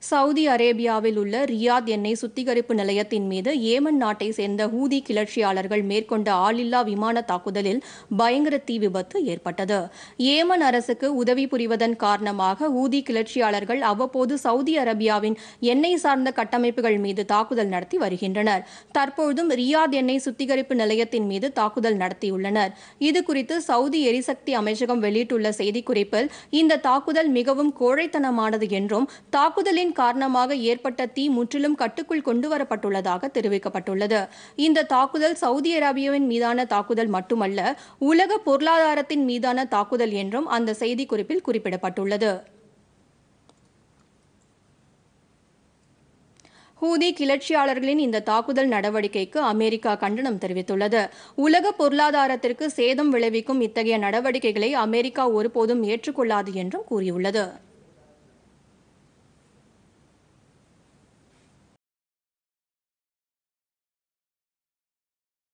Saudi அரேபியாவில் உள்ள Riyadh எண்ணெய் சுத்திகரிப்பு நிலையத்தின் மீது ஏமன் நாட்டை சேர்ந்த ஹூதி கிளர்ச்சியாளர்கள் மேற்கொண்ட ஆளில்லா விமான தாக்குதலில் பயங்கர தீ விபத்து ஏற்பட்டது ஏமன் அரசுக்கு உதவி புரிவதன் காரணமாக ஹூதி கிளர்ச்சியாளர்கள் அவ்வப்போது சவுதி அரேபியாவின் எண்ணெய் சார்ந்த கட்டமைப்புகள் மீது தாக்குதல் நடத்தி வருகின்றனர் தற்பொழுதும் ரியாத் எண்ணெய் சுத்திகரிப்பு நிலையத்தின் மீது தாக்குதல் நடத்தியுள்ளனர் இது குறித்து சவுதி எரிசக்தி அமைச்சகம் வெளியிட்டுள்ள செய்திக்குறிப்பில் இந்த தாக்குதல் மிகவும் கோழைத்தனமானது என்றும் தாக்குதலின் காரணமாக ஏற்பட்ட தீ முற்றிலும் கட்டுக்குள் கொண்டுவரப்பட்டுள்ளதாக தெரிவிக்கப்பட்டுள்ளது இந்த தாக்குதல் சவுதி அரேபியாவின் மீதான தாக்குதல் மட்டுமல்ல உலக பொருளாதாரத்தின் மீதான தாக்குதல் என்றும் அந்த செய்திக்குறிப்பில் குறிப்பிடப்பட்டுள்ளது ஹூதி கிளர்ச்சியாளர்களின் இந்த தாக்குதல் நடவடிக்கைக்கு அமெரிக்கா கண்டனம் தெரிவித்துள்ளது உலக பொருளாதாரத்திற்கு சேதம் விளைவிக்கும் இத்தகைய நடவடிக்கைகளை அமெரிக்கா ஒருபோதும் ஏற்றுக்கொள்ளாது என்றும் கூறியுள்ளது